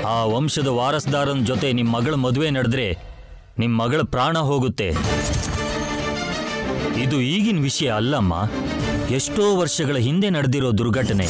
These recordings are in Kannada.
ಆ ವಂಶದ ವಾರಸ್ದಾರನ ಜೊತೆ ನಿಮ್ಮ ಮಗಳ ಮದುವೆ ನಡೆದ್ರೆ ನಿಮ್ಮ ಮಗಳ ಪ್ರಾಣ ಹೋಗುತ್ತೆ ಇದು ಈಗಿನ ವಿಷಯ ಅಲ್ಲಮ್ಮ ಎಷ್ಟೋ ವರ್ಷಗಳ ಹಿಂದೆ ನಡೆದಿರೋ ದುರ್ಘಟನೆ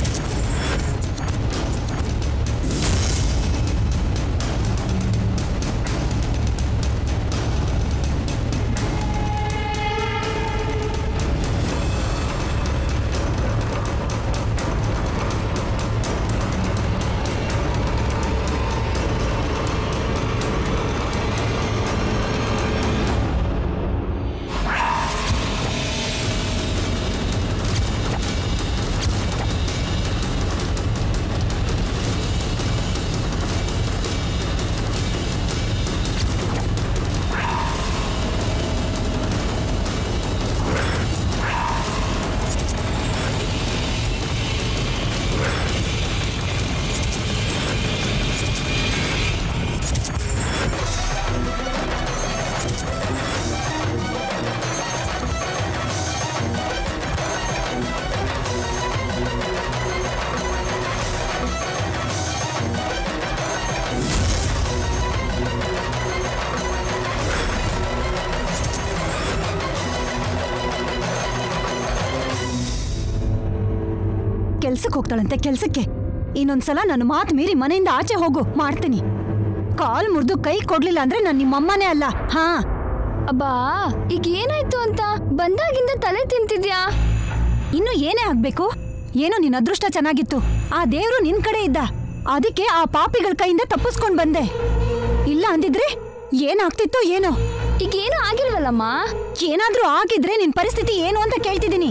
ಕೆಲ್ಸಕ್ಕೆ ಹೋಗ್ತಾಳಂತೆ ಕೆಲ್ಸಕ್ಕೆ ಇನ್ನೊಂದ್ಸಲ ನನ್ನ ಮಾತು ಮೀರಿ ಮನೆಯಿಂದ ಆಚೆ ಹೋಗು ಮಾಡ್ತೀನಿ ಕಾಲ್ ಮುರಿದು ಕೈ ಕೊಡ್ಲಿಲ್ಲ ಅಂದ್ರೆ ನಾನು ನಿಮ್ಮಮ್ಮನೇ ಅಲ್ಲ ಹಾ ಅಬ್ಬಾ ಈಗ ಏನಾಯ್ತು ಅಂತ ಬಂದಾಗಿಂದ ತಲೆ ತಿಂತಿದ್ಯಾ ಇನ್ನು ಏನೇ ಆಗ್ಬೇಕು ಏನೋ ನಿನ್ ಅದೃಷ್ಟ ಚೆನ್ನಾಗಿತ್ತು ಆ ದೇವ್ರು ನಿನ್ ಕಡೆ ಇದ್ದ ಅದಕ್ಕೆ ಆ ಪಾಪಿಗಳ ಕೈಯಿಂದ ತಪ್ಪಿಸ್ಕೊಂಡ್ ಬಂದೆ ಇಲ್ಲ ಅಂದಿದ್ರೆ ಏನಾಗ್ತಿತ್ತೋ ಏನೋ ಈಗ ಏನು ಆಗಿಲ್ವಲ್ಲಮ್ಮ ಏನಾದ್ರೂ ಆಗಿದ್ರೆ ನಿನ್ ಪರಿಸ್ಥಿತಿ ಏನು ಅಂತ ಕೇಳ್ತಿದ್ದೀನಿ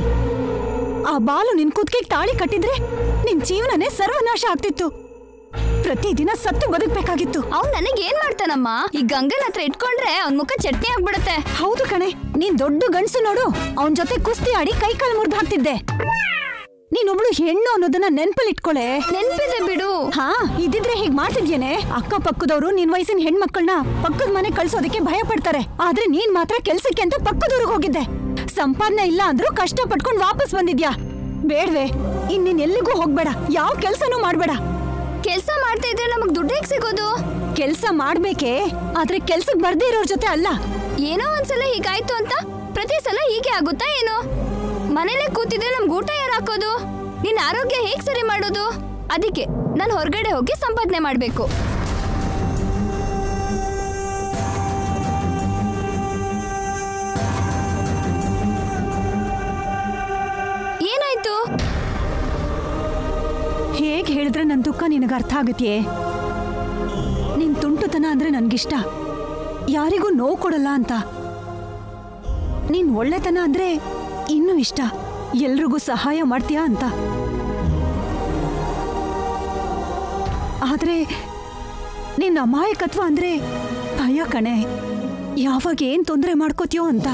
ಆ ಬಾಲು ನಿನ್ ಕುತ್ತಿಗೆ ತಾಳಿ ಕಟ್ಟಿದ್ರೆ ನಿನ್ ಜೀವನನೇ ಸರ್ವನಾಶ ಆಗ್ತಿತ್ತು ಪ್ರತಿದಿನ ಸತ್ತು ಬದುಕ್ಬೇಕಾಗಿತ್ತು ಅವ್ನ್ ನನಗೆ ಏನ್ ಮಾಡ್ತಾನಮ್ಮ ಈ ಗಂಗನ ಹತ್ರ ಇಟ್ಕೊಂಡ್ರೆ ಅವ್ನ್ ಮುಖ ಚಟ್ನಿ ಆಗ್ಬಿಡತ್ತೆ ಹೌದು ಕಣೆ ನೀನ್ ದೊಡ್ಡ ಗಂಡಸು ನೋಡು ಅವನ್ ಜೊತೆ ಕುಸ್ತಿ ಆಡಿ ಕೈ ಕಾಲು ಮುರಿದು ಹಾಕ್ತಿದ್ದೆ ನೀನೊಬ್ಳು ಹೆಣ್ಣು ಅನ್ನೋದನ್ನ ನೆನ್ಪಲ್ಲಿ ಇಟ್ಕೊಳೆ ನೆನ್ಪಿದೆ ಬಿಡು ಹಾ ಇದ್ದಿದ್ರೆ ಹೀಗ್ ಮಾಡ್ತಿದ್ಯೇನೆ ಅಕ್ಕ ಪಕ್ಕದವರು ನಿನ್ ವಯಸ್ಸಿನ ಹೆಣ್ಮಕ್ಳನ್ನ ಪಕ್ಕದ ಮನೆ ಕಳ್ಸೋದಕ್ಕೆ ಭಯ ಪಡ್ತಾರೆ ಆದ್ರೆ ನೀನ್ ಮಾತ್ರ ಕೆಲ್ಸಕ್ಕೆ ಅಂತ ಪಕ್ಕದೂರಿಗೆ ಹೋಗಿದ್ದೆ ಸಂಪಾದನೆ ಇಲ್ಲ ಅಂದ್ರೂ ಕಷ್ಟ ಪಟ್ಕೊಂಡ್ ವಾಪಸ್ ಬಂದಿದ್ಯಾ ಬೇಡ್ವೆ ಇನ್ ನೀನ್ ಎಲ್ಲಿಗೂ ಹೋಗ್ಬೇಡ ಯಾವ ಕೆಲ್ಸನೂ ಮಾಡ್ಬೇಡ ಕೆಲ್ಸ ಮಾಡ್ತಾ ಇದ್ರೆ ನಮಗ್ ದುಡ್ಡು ಹೇಗ್ ಸಿಗೋದು ಕೆಲ್ಸ ಮಾಡ್ಬೇಕೆ ಆದ್ರೆ ಕೆಲ್ಸಕ್ ಬರ್ದೇ ಇರೋರ್ ಜೊತೆ ಅಲ್ಲ ಏನೋ ಒಂದ್ಸಲ ಹೀಗಾಯ್ತು ಅಂತ ಪ್ರತಿ ಸಲ ಹೀಗೆ ಆಗುತ್ತಾ ಏನು ಮನೇಲೆ ಕೂತಿದ್ರೆ ನಮ್ಗೆ ಊಟ ಯಾರು ಹಾಕೋದು ನಿನ್ ಆರೋಗ್ಯ ಹೇಗ್ ಸರಿ ಮಾಡೋದು ಅದಕ್ಕೆ ನಾನು ಹೊರಗಡೆ ಹೋಗಿ ಸಂಪಾದನೆ ಮಾಡ್ಬೇಕು ಏನಾಯ್ತು ಹೇಗ್ ಹೇಳಿದ್ರೆ ನನ್ ದುಃಖ ನಿನಗೆ ಅರ್ಥ ಆಗತ್ಯೆ ನಿನ್ ತುಂಟುತನ ಅಂದ್ರೆ ನನ್ಗಿಷ್ಟ ಯಾರಿಗೂ ನೋವು ಕೊಡಲ್ಲ ಅಂತ ನೀನ್ ಒಳ್ಳೆತನ ಅಂದ್ರೆ ಇನ್ನೂ ಇಷ್ಟ ಎಲ್ರಿಗೂ ಸಹಾಯ ಮಾಡ್ತೀಯಾ ಅಂತ ಆದ್ರೆ ನಿನ್ನ ಅಮಾಯಕತ್ವ ಅಂದ್ರೆ ಭಯ ಕಣೆ ಯಾವಾಗ ಏನ್ ತೊಂದರೆ ಮಾಡ್ಕೋತೀಯೋ ಅಂತ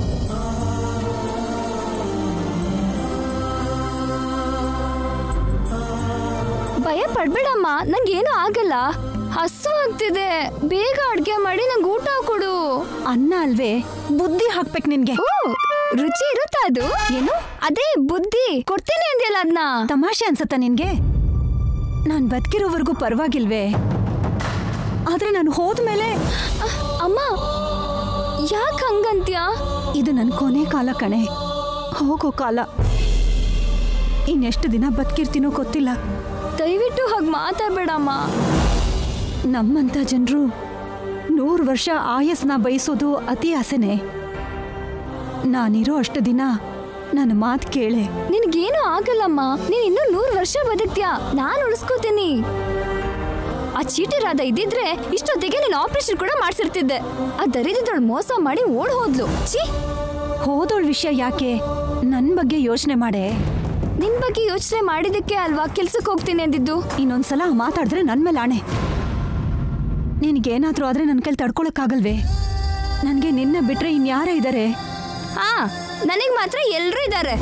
ಭಯ ಪಡ್ಬೇಡಮ್ಮ ನಂಗೇನು ಆಗಲ್ಲ ಹಸು ಆಗ್ತಿದೆ ಬೇಗ ಅಡ್ಗೆ ಮಾಡಿ ನಂಗೆ ಊಟ ಕೊಡು ಅನ್ನ ಅಲ್ವೇ ಬುದ್ಧಿ ಹಾಕ್ಬೇಕು ನಿನ್ಗೆ ಓ ರುಚಿ ಇರುತ್ತಾ ಅದು ಏನು ಅದೇ ಬುದ್ಧಿ ಕೊಡ್ತೀನಿ ಅಂದ್ಯಲ್ಲ ಅದನ್ನ ತಮಾಷೆ ಅನ್ಸತ್ತ ನಿನ್ಗೆ ನಾನ್ ಬದುಕಿರೋವರೆಗೂ ಪರವಾಗಿಲ್ವೇ ಆದ್ರೆ ನಾನು ಹೋದ್ಮೇಲೆ ಅಮ್ಮ ಯಾಕೆ ಹಂಗಂತ್ಯ ಇದು ನನ್ ಕೊನೆ ಕಾಲ ಕಣೆ ಹೋಗೋ ಕಾಲ ಇನ್ನೆಷ್ಟು ದಿನ ಬದುಕಿರ್ತೀನೋ ಗೊತ್ತಿಲ್ಲ ದಯವಿಟ್ಟು ಹಾಗೆ ಮಾತಾಡ್ಬೇಡಮ್ಮ ನಮ್ಮಂತ ಜನರು ನೂರು ವರ್ಷ ಆಯಸ್ನ ಬಯಸೋದು ಅತಿ ಆಸೆನೆ ನಾನಿರೋ ಅಷ್ಟು ದಿನ ನನ್ನ ಮಾತು ಕೇಳೆ ನಿನಗೇನು ಆಗಲ್ಲಮ್ಮ ನೀನ್ ಇನ್ನೂ ನೂರು ವರ್ಷ ಬದುಕ್ತ್ಯಾ ನಾನು ಉಳಿಸ್ಕೋತೀನಿ ಆ ಚೀಟಿ ರಾಧ ಇದ್ದಿದ್ರೆ ಇಷ್ಟೊತ್ತಿಗೆ ನೀನು ಆಪರೇಷನ್ ಕೂಡ ಮಾಡ್ಸಿರ್ತಿದ್ದೆ ಆ ದರಿದ್ರದೊಳ್ ಮೋಸ ಮಾಡಿ ಓಡ್ ಹೋದ್ಲು ಛೀ ಹೋದೋಳ್ ವಿಷಯ ಯಾಕೆ ನನ್ನ ಬಗ್ಗೆ ಯೋಚನೆ ಮಾಡೆ ನಿನ್ ಬಗ್ಗೆ ಯೋಚನೆ ಮಾಡಿದಕ್ಕೆ ಅಲ್ವಾ ಕೆಲ್ಸಕ್ಕೆ ಹೋಗ್ತೀನಿ ಅಂದಿದ್ದು ಇನ್ನೊಂದ್ಸಲ ಮಾತಾಡಿದ್ರೆ ನನ್ ಮೇಲೆ ಆಣೆ ನಿನಗೇನಾದ್ರೂ ಆದ್ರೆ ನನ್ನ ಕೈಲಿ ತಡ್ಕೊಳಕ್ಕಾಗಲ್ವೇ ನನಗೆ ನಿನ್ನ ಬಿಟ್ರೆ ಇನ್ಯಾರ ಇದ್ದಾರೆ ಹಾ ನನಗ್ ಮಾತ್ರ ಎಲ್ರೂ ಇದ್ದಾರೆ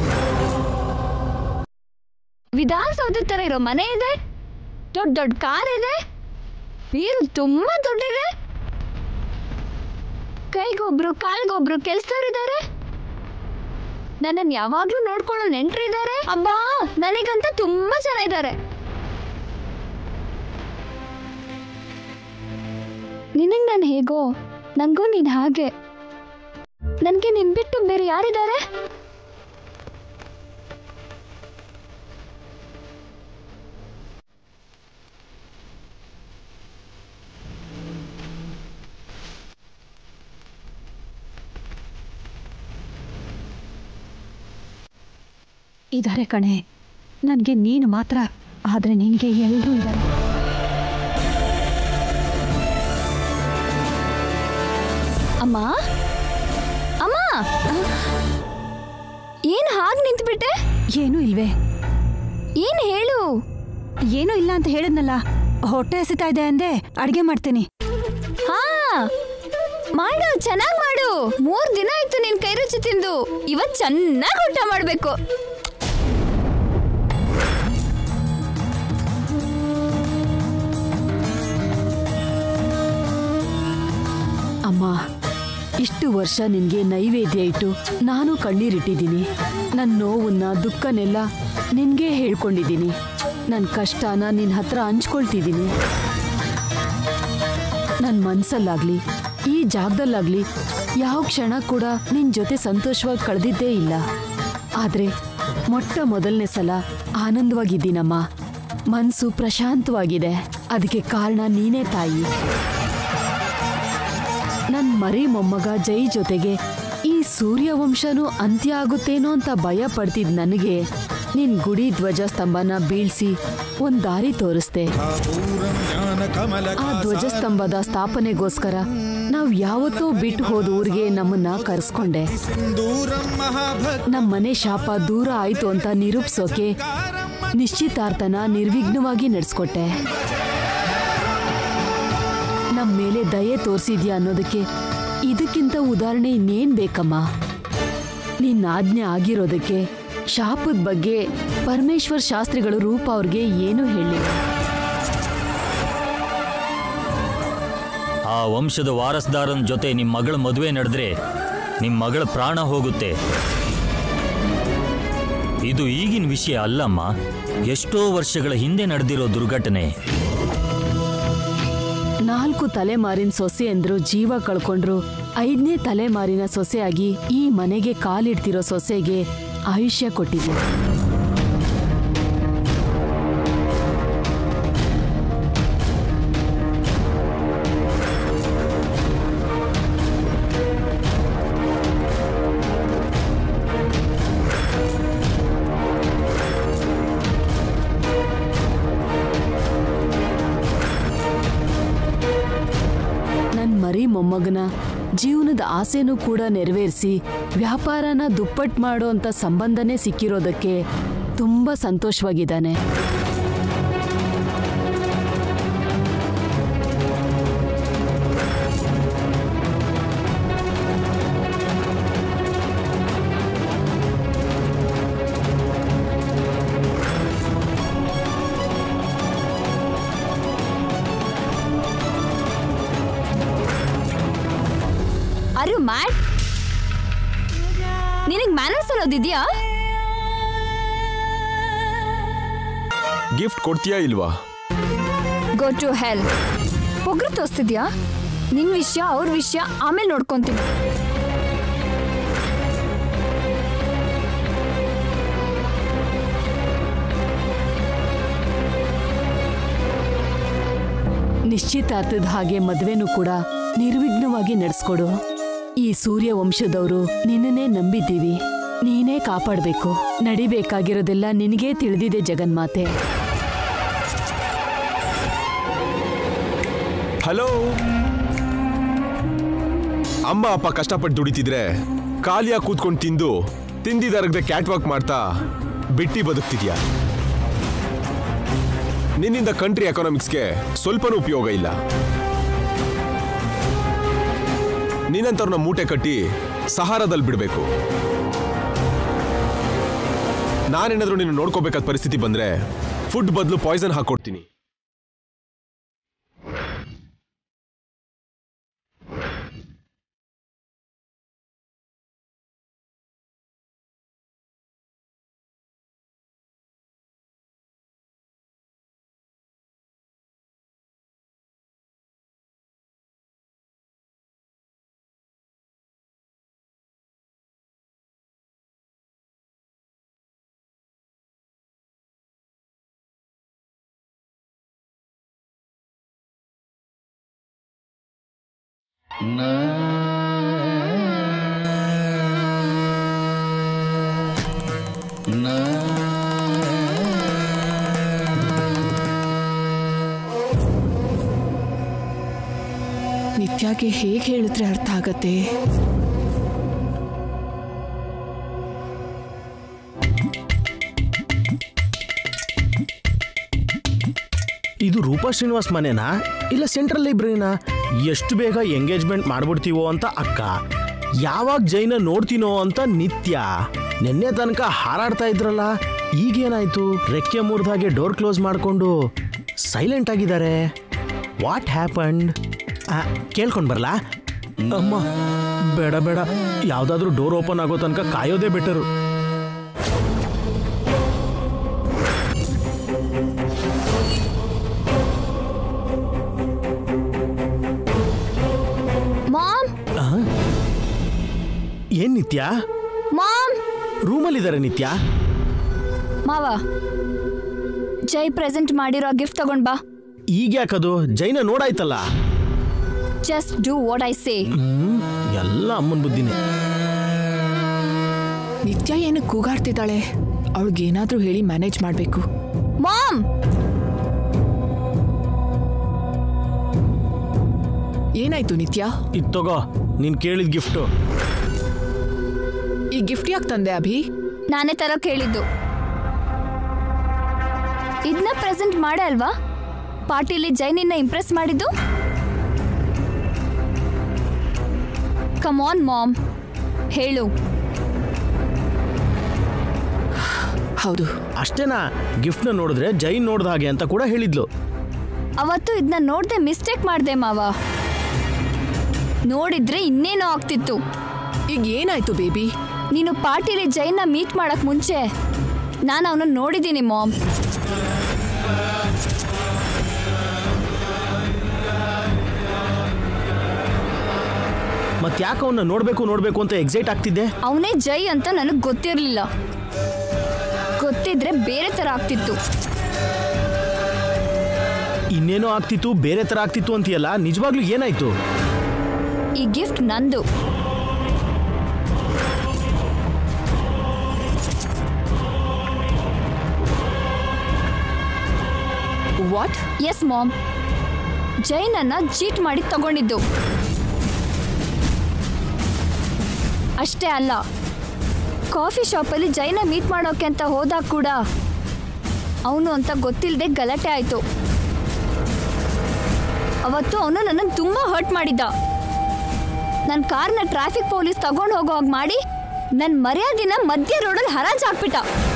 ವಿಧಾನಸೌಧ ತರ ಇರೋ ಮನೆ ಇದೆ ದೊಡ್ಡ ದೊಡ್ಡ ಕಾರ್ ಇದೆ ವೀರು ತುಂಬಾ ದೊಡ್ಡಿದೆ ಕೈಗೊಬ್ರು ಕಾಲ್ಗೊಬ್ರು ಕೆಲ್ಸದವ್ರಿದ್ದಾರೆ ನನ್ನನ್ನು ಯಾವಾಗ್ಲೂ ನೋಡ್ಕೊಳ್ಳೋ ನೆಂಟ್ರಿದ್ದಾರೆ ಅಬ್ಬಾ ನನಗಂತ ತುಂಬಾ ಜನ ಇದ್ದಾರೆ ನಿನಗೆ ನಾನು ಹೇಗೋ ನನಗೂ ನೀನು ಹಾಗೆ ನನಗೆ ನಿನ್ ಬಿಟ್ಟು ಬೇರೆ ಯಾರಿದ್ದಾರೆ ಇದಾರೆ ಕಣೆ ನನಗೆ ನೀನು ಮಾತ್ರ ಆದರೆ ನಿನಗೆ ಎಲ್ಲರೂ ಇದ್ದಾರೆ ಅಮ್ಮ ಅಮ್ಮ ಏನು ಹಾಗೆ ನಿಂತ್ಬಿಟ್ಟೆ ಏನೂ ಇಲ್ವೇ ಏನು ಹೇಳು ಏನೂ ಇಲ್ಲ ಅಂತ ಹೇಳಿದ್ನಲ್ಲ ಹೊಟ್ಟೆ ಹಸಿತಾ ಇದೆ ಅಂದೆ ಅಡ್ಗೆ ಮಾಡ್ತೀನಿ ಹಾ ಮಾಡು ಚೆನ್ನಾಗಿ ಮಾಡು ಮೂರ್ ದಿನ ಆಯ್ತು ನಿನ್ ಕೈ ರುಚಿ ತಿಂದು ಇವತ್ ಚೆನ್ನಾಗಿ ಊಟ ಮಾಡ್ಬೇಕು ಅಮ್ಮ ಇಷ್ಟು ವರ್ಷ ನಿನ್ಗೆ ನೈವೇದ್ಯ ಇಟ್ಟು ನಾನು ಕಣ್ಣೀರಿಟ್ಟಿದ್ದೀನಿ ನನ್ನ ನೋವನ್ನ ದುಃಖನೆಲ್ಲ ನಿನ್ಗೆ ಹೇಳ್ಕೊಂಡಿದ್ದೀನಿ ನನ್ನ ಕಷ್ಟನ ನಿನ್ನ ಹತ್ರ ಹಂಚ್ಕೊಳ್ತಿದ್ದೀನಿ ನನ್ನ ಮನ್ಸಲ್ಲಾಗ್ಲಿ ಈ ಜಾಗದಲ್ಲಾಗ್ಲಿ ಯಾವ ಕ್ಷಣ ಕೂಡ ನಿನ್ ಜೊತೆ ಸಂತೋಷವಾಗಿ ಕಳೆದಿದ್ದೇ ಇಲ್ಲ ಆದ್ರೆ ಮೊಟ್ಟ ಮೊದಲನೇ ಸಲ ಆನಂದವಾಗಿದ್ದೀನಮ್ಮ ಮನ್ಸು ಪ್ರಶಾಂತವಾಗಿದೆ ಅದಕ್ಕೆ ಕಾರಣ ನೀನೇ ತಾಯಿ ನನ್ ಮರಿ ಮೊಮ್ಮಗ ಜೈ ಜೊತೆಗೆ ಈ ಸೂರ್ಯವಂಶನೂ ಅಂತ್ಯ ಆಗುತ್ತೇನೋ ಅಂತ ಭಯ ಪಡ್ತಿದ್ ನನಗೆ ನಿನ್ ಗುಡಿ ಧ್ವಜಸ್ತಂಭನ ಬೀಳ್ಸಿ ಒಂದ್ ದಾರಿ ತೋರಿಸ್ದೆ ಆ ಧ್ವಜಸ್ತಂಭದ ಸ್ಥಾಪನೆಗೋಸ್ಕರ ನಾವ್ ಯಾವತ್ತೋ ಬಿಟ್ಟು ಹೋದ ಊರಿಗೆ ನಮ್ಮನ್ನ ಕರೆಸ್ಕೊಂಡೆ ನಮ್ ಮನೆ ಶಾಪ ದೂರ ಆಯ್ತು ಅಂತ ನಿರೂಪಿಸೋಕೆ ನಿಶ್ಚಿತಾರ್ಥನ ನಿರ್ವಿಘ್ನವಾಗಿ ನಡೆಸ್ಕೊಟ್ಟೆ ನಮ್ಮ ಮೇಲೆ ದಯೆ ತೋರಿಸಿದ್ಯಾ ಅನ್ನೋದಕ್ಕೆ ಇದಕ್ಕಿಂತ ಉದಾಹರಣೆ ಇನ್ನೇನ್ ಬೇಕಮ್ಮ ನಿನ್ನ ಆಜ್ಞೆ ಆಗಿರೋದಕ್ಕೆ ಶಾಪದ ಬಗ್ಗೆ ಪರಮೇಶ್ವರ್ ಶಾಸ್ತ್ರಿಗಳು ರೂಪ ಅವ್ರಿಗೆ ಏನೂ ಹೇಳಿಲ್ಲ ಆ ವಂಶದ ವಾರಸ್ದಾರನ ಜೊತೆ ನಿಮ್ಮ ಮಗಳ ಮದುವೆ ನಡೆದ್ರೆ ನಿಮ್ಮ ಮಗಳ ಪ್ರಾಣ ಹೋಗುತ್ತೆ ಇದು ಈಗಿನ ವಿಷಯ ಅಲ್ಲಮ್ಮ ಎಷ್ಟೋ ವರ್ಷಗಳ ಹಿಂದೆ ನಡೆದಿರೋ ದುರ್ಘಟನೆ ನಾಲ್ಕು ತಲೆಮಾರಿನ ಸೊಸೆ ಅಂದ್ರು ಜೀವ ಕಳ್ಕೊಂಡ್ರು ಐದನೇ ತಲೆಮಾರಿನ ಸೊಸೆಯಾಗಿ ಈ ಮನೆಗೆ ಕಾಲಿಡ್ತಿರೋ ಸೊಸೆಗೆ ಆಯುಷ್ಯ ಕೊಟ್ಟಿದೆ ನನ್ ಮರಿ ಮೊಮ್ಮಗನ ಜೀವನದ ಆಸೆನೂ ಕೂಡ ನೆರವೇರಿಸಿ ವ್ಯಾಪಾರನ ದುಪ್ಪಟ್ ಮಾಡೋ ಅಂತ ಸಂಬಂಧನೇ ಸಿಕ್ಕಿರೋದಕ್ಕೆ ತುಂಬಾ ಸಂತೋಷವಾಗಿದ್ದಾನೆ ಅರು ಮ್ಯಾಟ್ ನಿನಗ್ ಮ್ಯಾನರ್ಸ್ ಅನ್ನೋದಿದ್ಯಾ ಗಿಫ್ಟ್ ಕೊಡ್ತೀಯಾ ಇಲ್ವಾ ಗೋ ಟು ಹೆಲ್ ಪೊಗ್ರು ತೋರಿಸ್ತಿದ್ಯಾ ನಿನ್ ವಿಷಯ ಅವ್ರ ವಿಷಯ ಆಮೇಲೆ ನೋಡ್ಕೊಂತೀನಿ ನಿಶ್ಚಿತಾರ್ಥದ ಹಾಗೆ ಮದ್ವೆನೂ ಕೂಡ ನಿರ್ವಿಘ್ನವಾಗಿ ನಡೆಸ್ಕೊಡು ಈ ಸೂರ್ಯ ವಂಶದವರು ನಿನ್ನನ್ನೇ ನಂಬಿದ್ದೀವಿ ನೀನೇ ಕಾಪಾಡಬೇಕು ನಡಿಬೇಕಾಗಿರೋದೆಲ್ಲ ನಿನಗೇ ತಿಳಿದಿದೆ ಜಗನ್ಮಾತೆ ಹಲೋ ಅಮ್ಮ ಅಪ್ಪ ಕಷ್ಟಪಟ್ಟು ದುಡಿತಿದ್ರೆ ಖಾಲಿಯಾಗಿ ಕೂತ್ಕೊಂಡು ತಿಂದು ತಿಂದಿದಾರಗದೆ ಕ್ಯಾಟ್ ವಾಕ್ ಮಾಡ್ತಾ ಬಿಟ್ಟಿ ಬದುಕ್ತಿದ್ಯಾ ನಿನ್ನಿಂದ ಕಂಟ್ರಿ ಎಕನಾಮಿಕ್ಸ್ಗೆ ಸ್ವಲ್ಪನೂ ಉಪಯೋಗ ಇಲ್ಲ ನಿನ್ನಂತವ್ರನ್ನ ಮೂಟೆ ಕಟ್ಟಿ ಸಹಾರದಲ್ಲಿ ಬಿಡಬೇಕು ನಾನೇನಾದ್ರೂ ನಿನ್ನ ನೋಡ್ಕೋಬೇಕಾದ ಪರಿಸ್ಥಿತಿ ಬಂದ್ರೆ ಫುಡ್ ಬದಲು ಪಾಯ್ಸನ್ ಹಾಕೊಡ್ತೀನಿ ನಿತ್ಯಾಗೆ ಹೇಗೆ ಹೇಳಿದ್ರೆ ಅರ್ಥ ಆಗತ್ತೆ ಇದು ರೂಪಾ ಶ್ರೀನಿವಾಸ್ ಮನೆನಾ ಇಲ್ಲ ಸೆಂಟ್ರಲ್ ಲೈಬ್ರರಿನಾ ಎಷ್ಟು ಬೇಗ ಎಂಗೇಜ್ಮೆಂಟ್ ಮಾಡ್ಬಿಡ್ತೀವೋ ಅಂತ ಅಕ್ಕ ಯಾವಾಗ ಜೈನ ನೋಡ್ತೀನೋ ಅಂತ ನಿತ್ಯ ನಿನ್ನೆ ತನಕ ಹಾರಾಡ್ತಾ ಇದ್ರಲ್ಲ ಈಗೇನಾಯ್ತು ರೆಕ್ಕೆ ಮುರಿದಾಗೆ ಡೋರ್ ಕ್ಲೋಸ್ ಮಾಡಿಕೊಂಡು ಸೈಲೆಂಟ್ ಆಗಿದ್ದಾರೆ ವಾಟ್ ಹ್ಯಾಪಂಡ್ ಕೇಳ್ಕೊಂಡು ಬರಲಾ ಅಮ್ಮ ಬೇಡ ಬೇಡ ಯಾವುದಾದ್ರೂ ಡೋರ್ ಓಪನ್ ಆಗೋ ತನಕ ಕಾಯೋದೇ ಬೆಟರು ಮಾಮ್ ಏನ್ ನಿತ್ಯ ಮಾಮ್ ರೂಮಲ್ಲಿದ್ದಾರೆ ನಿತ್ಯ ಮಾವ ಜೈ ಪ್ರೆಸೆಂಟ್ ಮಾಡಿರೋ ಗಿಫ್ಟ್ ತಗೊಂಡ್ ಬಾ ಈಗ ಯಾಕದು ಜೈನ ನೋಡಾಯ್ತಲ್ಲ just do what I say hmm ಎಲ್ಲ ಅಮ್ಮನ ಬುದ್ಧಿನೇ ನಿತ್ಯ ಏನಕ್ಕೆ ಕೂಗಾಡ್ತಿದ್ದಾಳೆ ಅವಳಿಗೇನಾದ್ರೂ ಹೇಳಿ ಮ್ಯಾನೇಜ್ ಮಾಡಬೇಕು ಮಾಮ್ ಏನಾಯ್ತು ನಿತ್ಯ ಇದು ತಗೋ ನೀನ್ ಕೇಳಿದ ಗಿಫ್ಟು ಈ ಗಿಫ್ಟ್ ಯಾಕೆ ತಂದೆ ಅಭಿ ನಾನೇ ತರ ಕೇಳಿದ್ದು ಇದನ್ನ ಪ್ರೆಸೆಂಟ್ ಮಾಡೇ ಅಲ್ವಾ ಪಾರ್ಟಿಲಿ ಜೈನಿನ್ನ ಇಂಪ್ರೆಸ್ ಮಾಡಿದ್ದು ಕಮ್ ಆನ್ ಮಾಮ್ ಹೇಳು ಹೌದು ಅಷ್ಟೇನಾ ಗಿಫ್ಟ್ನ ನೋಡಿದ್ರೆ ಜೈನ್ ನೋಡ್ದ ಹಾಗೆ ಅಂತ ಕೂಡ ಹೇಳಿದ್ಲು ಅವತ್ತು ಇದನ್ನ ನೋಡ್ದೆ ಮಿಸ್ಟೇಕ್ ಮಾಡ್ದೆ ಮಾವ ನೋಡಿದ್ರೆ ಇನ್ನೇನೋ ಆಗ್ತಿತ್ತು ಈಗ ಏನಾಯ್ತು ಬೇಬಿ ನೀನು ಪಾರ್ಟಿಲಿ ಜೈನ್ನ ಮೀಟ್ ಮಾಡಕ್ ಮುಂಚೆ ನಾನು ಅವನನ್ನ ನೋಡಿದ್ದೀನಿ ಮಾಮ್ ಮತ್ ಯಾಕೆ ಅವನ್ನ ನೋಡ್ಬೇಕು ನೋಡ್ಬೇಕು ಅಂತ ಎಕ್ಸೈಟ್ ಆಗ್ತಿದ್ದೆ ಅವನೇ ಜೈ ಅಂತ ನನಗೆ ಗೊತ್ತಿರಲಿಲ್ಲ ಗೊತ್ತಿದ್ರೆ ಬೇರೆ ಥರ ಆಗ್ತಿತ್ತು ಇನ್ನೇನೋ ಆಗ್ತಿತ್ತು ಬೇರೆ ತರ ಆಗ್ತಿತ್ತು ಅಂತೀಯಲ್ಲ ನಿಜವಾಗ್ಲೂ ಏನಾಯ್ತು ಈ ಗಿಫ್ಟ್ ನಂದು ವಾಟ್ ಎಸ್ ಮಾಮ್ ಜೈನನ್ನ ಚೀಟ್ ಮಾಡಿ ತಗೊಂಡಿದ್ದು ಅಷ್ಟೇ ಅಲ್ಲ ಕಾಫಿ ಶಾಪಲ್ಲಿ ಜೈನ ಮೀಟ್ ಮಾಡೋಕೆ ಅಂತ ಹೋದಾಗ ಕೂಡ ಅವನು ಅಂತ ಗೊತ್ತಿಲ್ಲದೆ ಗಲಾಟೆ ಆಯಿತು ಅವತ್ತು ಅವನು ನನ್ನನ್ನು ತುಂಬ ಹರ್ಟ್ ಮಾಡಿದ್ದ ನನ್ನ ಕಾರ್ನ ಟ್ರಾಫಿಕ್ ಪೊಲೀಸ್ ತಗೊಂಡು ಹೋಗೋ ಹಾಗೆ ಮಾಡಿ ನನ್ನ ಮರ್ಯಾದಿನ ಮಧ್ಯ ರೋಡಲ್ಲಿ ಹರಾಜು ಹಾಕ್ಬಿಟ್ಟ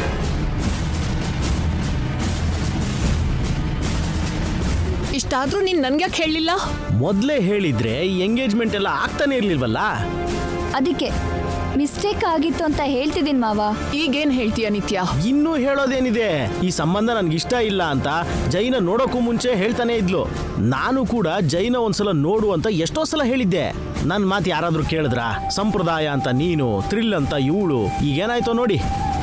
ಇಷ್ಟಾದ್ರೂ ನೀನ್ ನನ್ಗ್ಯಾಕೆ ಹೇಳಲಿಲ್ಲ ಮೊದಲೇ ಹೇಳಿದ್ರೆ ಎಂಗೇಜ್ಮೆಂಟ್ ಎಲ್ಲ ಆಗ್ತಾನೆ ಇರ್ಲಿಲ್ವಲ್ಲ ಅದಕ್ಕೆ ಮಿಸ್ಟೇಕ್ ಆಗಿತ್ತು ಅಂತ ಹೇಳ್ತಿದ್ದೀನಿ ಮಾವ ಈಗೇನ್ ಹೇಳ್ತೀಯ ನಿತ್ಯ ಇನ್ನೂ ಹೇಳೋದೇನಿದೆ ಈ ಸಂಬಂಧ ನನ್ಗೆ ಇಷ್ಟ ಇಲ್ಲ ಅಂತ ಜೈನ ನೋಡೋಕ್ಕೂ ಮುಂಚೆ ಹೇಳ್ತಾನೆ ಇದ್ಲು ನಾನು ಕೂಡ ಜೈನ ಒಂದ್ಸಲ ನೋಡು ಅಂತ ಎಷ್ಟೋ ಸಲ ಹೇಳಿದ್ದೆ ನನ್ನ ಮಾತು ಯಾರಾದ್ರೂ ಕೇಳಿದ್ರ ಸಂಪ್ರದಾಯ ಅಂತ ನೀನು ಥ್ರಿಲ್ ಅಂತ ಇವಳು ಈಗೇನಾಯ್ತೋ ನೋಡಿ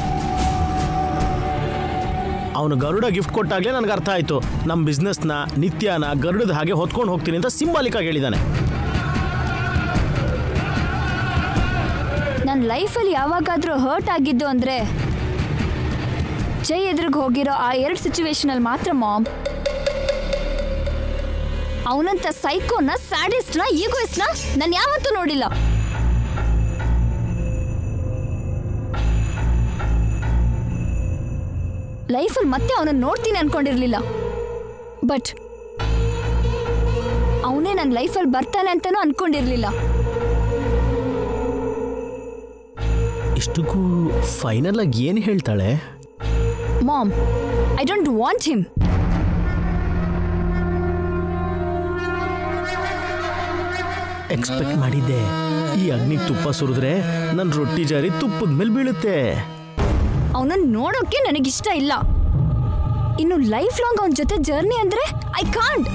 ಅವನು ಗರುಡ ಗಿಫ್ಟ್ ಕೊಟ್ಟಾಗ್ಲೇ ನನಗೆ ಅರ್ಥ ಆಯ್ತು ನಮ್ಮ ಬಿಸ್ನೆಸ್ನ ನಿತ್ಯನ ಗರುಡದ ಹಾಗೆ ಹೊತ್ಕೊಂಡು ಹೋಗ್ತೀನಿ ಅಂತ ಸಿಂಬಾಲಿಕ್ ಆಗಿ ಹೇಳಿದಾನೆ ನನ್ನ ಲೈಫಲ್ಲಿ ಯಾವಾಗಾದ್ರೂ ಹರ್ಟ್ ಆಗಿದ್ದು ಅಂದ್ರೆ ಜೈ ಎದುರಿಗೆ ಹೋಗಿರೋ ಆ ಎರಡು ಸಿಚುವೇಶನಲ್ಲಿ ಮಾತ್ರ ಮಾಮ್ ಅವನಂತ ಸೈಕೋನ ಸ್ಯಾಡಿಸ್ಟ್ನ ಈಗೋಯಿಸ್ಟ್ನ ನಾನು ಯಾವತ್ತೂ ನೋಡಿಲ್ಲ ಲೈಫಲ್ಲಿ ಮತ್ತೆ ಅವನನ್ನ ನೋಡ್ತೀನಿ ಅನ್ಕೊಂಡಿರ್ಲಿಲ್ಲ ಬಟ್ ಅವನೇ ನನ್ನ ಲೈಫಲ್ಲಿ ಬರ್ತಾನೆ ಅಂತಲೂ ಅನ್ಕೊಂಡಿರ್ಲಿಲ್ಲ ಇಷ್ಟಕ್ಕೂ ಫೈನಲ್ ಆಗಿ ಏನು ಹೇಳ್ತಾಳೆ Mom, I don't want him. Expect ಮಾಡಿದ್ದೆ ಈ ಅಗ್ನಿಗೆ ತುಪ್ಪ ಸುರಿದ್ರೆ ನನ್ನ ರೊಟ್ಟಿ ಜಾರಿ ತುಪ್ಪದ ಮೇಲೆ ಬೀಳುತ್ತೆ ಅವನನ್ನ ನೋಡೋಕೆ ನನಗಿಷ್ಟ ಇಲ್ಲ ಇನ್ನು ಲೈಫ್ ಲಾಂಗ್ ಅವನ ಜೊತೆ ಜರ್ನಿ ಅಂದ್ರೆ I can't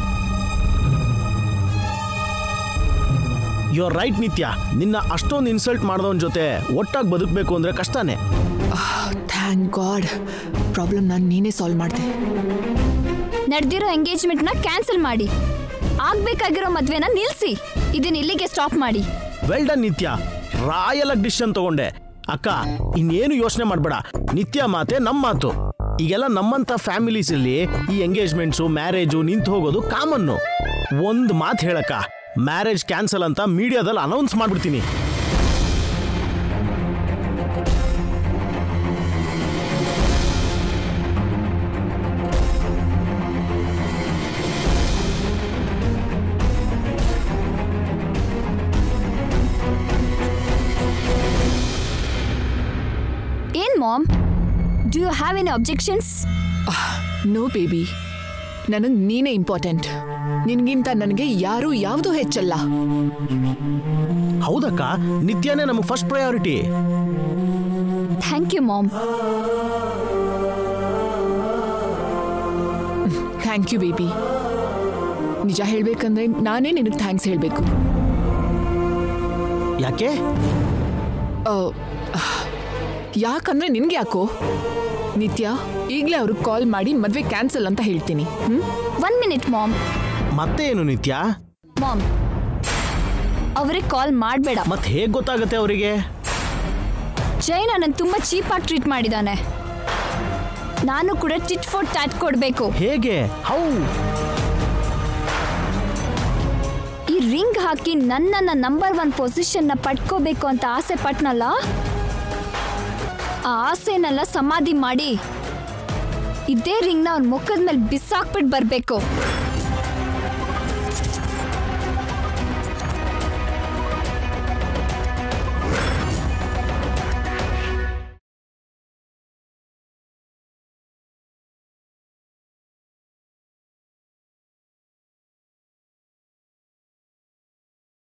you are right Nithya ನಿನ್ನ ಅಷ್ಟೊಂದು ಇನ್ಸಲ್ಟ್ ಮಾಡಿದವನ ಜೊತೆ ಒಟ್ಟಾಗಿ ಬದುಕಬೇಕು ಅಂದ್ರೆ ಕಷ್ಟನೇ ಥ್ಯಾಂಕ್ ಗಾಡ್ ಪ್ರಾಬ್ಲಮ್ ನಾನು ನೀನೇ ಸಾಲ್ವ್ ಮಾಡಿದೆ ನಡೆದಿರೋ ಎಂಗೇಜ್ಮೆಂಟ್ನ ಕ್ಯಾನ್ಸಲ್ ಮಾಡಿ ಆಗ್ಬೇಕಾಗಿರೋ ಮದ್ವೆನ ನಿಲ್ಸಿ ಇದನ್ನ ಇಲ್ಲಿಗೆ ಸ್ಟಾಪ್ ಮಾಡಿ ವೆಲ್ ಡನ್ ನಿತ್ಯ ರಾಯಲ್ ಆಗಿ ಡಿಸಿಷನ್ ತಗೊಂಡೆ ಅಕ್ಕ ಇನ್ನೇನು ಯೋಚನೆ ಮಾಡಬೇಡ ನಿತ್ಯ ಮಾತೆ ನಮ್ಮ ಮಾತು ಈಗೆಲ್ಲ ನಮ್ಮಂತ ಫ್ಯಾಮಿಲೀಸ್ ಅಲ್ಲಿ ಈ ಎಂಗೇಜ್ಮೆಂಟ್ಸು ಮ್ಯಾರೇಜು ನಿಂತು ಹೋಗೋದು ಕಾಮನ್ನು ಒಂದು ಮಾತು ಹೇಳಕ್ಕ ಮ್ಯಾರೇಜ್ ಕ್ಯಾನ್ಸಲ್ ಅಂತ ಮೀಡಿಯಾದಲ್ಲಿ ಅನೌನ್ಸ್ ಮಾಡ್ಬಿಡ್ತೀನಿ ಏನ್ mom do you have any objections no baby ನನಗೆ ನೀನೇ ಇಂಪಾರ್ಟೆಂಟ್ ನಿನ್ಗಿಂತ ನನಗೆ ಯಾರೂ ಯಾವುದೂ ಹೆಚ್ಚಲ್ಲ ಹೌದಕ್ಕ ನಿತ್ಯನೇ ನಮಗೆ first priority thank you mom thank you baby ನಿಜ ಹೇಳ್ಬೇಕಂದ್ರೆ ನಾನೇ ನಿನಗೆ ಥ್ಯಾಂಕ್ಸ್ ಹೇಳಬೇಕು ಯಾಕೆ ಯಾಕಂದ್ರೆ ನಿನ್ಗೆ ಯಾಕೋ ನಿತ್ಯ ಈಗಲೇ ಅವ್ರಿಗೆ ಕಾಲ್ ಮಾಡಿ ಮದ್ವೆ ಕ್ಯಾನ್ಸಲ್ ಅಂತ ಹೇಳ್ತೀನಿ ಹ್ಮ್ ಒನ್ ಮಿನಿಟ್ ಮಾಮ್ ಮತ್ತೆ ಏನು ನಿತ್ಯ ಮಾಮ್ ಅವ್ರಿಗೆ ಕಾಲ್ ಮಾಡಬೇಡ ಮತ್ತೆ ಹೇಗೆ ಗೊತ್ತಾಗುತ್ತೆ ಅವರಿಗೆ ಜೈ ನನ್ನ ತುಂಬಾ ಚೀಪ್ ಆಗಿ ಟ್ರೀಟ್ ಮಾಡಿದಾನೆ ನಾನು ಕೂಡ ಟಿಟ್ ಫೋರ್ ಟ್ಯಾಟ್ ಕೊಡ್ಬೇಕು ಹೇಗೆ ಹೌ ಈ ರಿಂಗ್ ಹಾಕಿ ನನ್ನನ್ನ ನಂಬರ್ ಒನ್ ಪೊಸಿಷನ್ನ ಪಡ್ಕೋಬೇಕು ಅಂತ ಆಸೆ ಪಟ್ನಲ್ಲ ಆ ಆಸೆನೆಲ್ಲ ಸಮಾಧಿ ಮಾಡಿ ಇದೇ ರಿಂಗ್ನ ಅವ್ನ ಮುಖದ ಮೇಲೆ ಬಿಸಾಕ್ಬಿಟ್ಟು ಬರಬೇಕು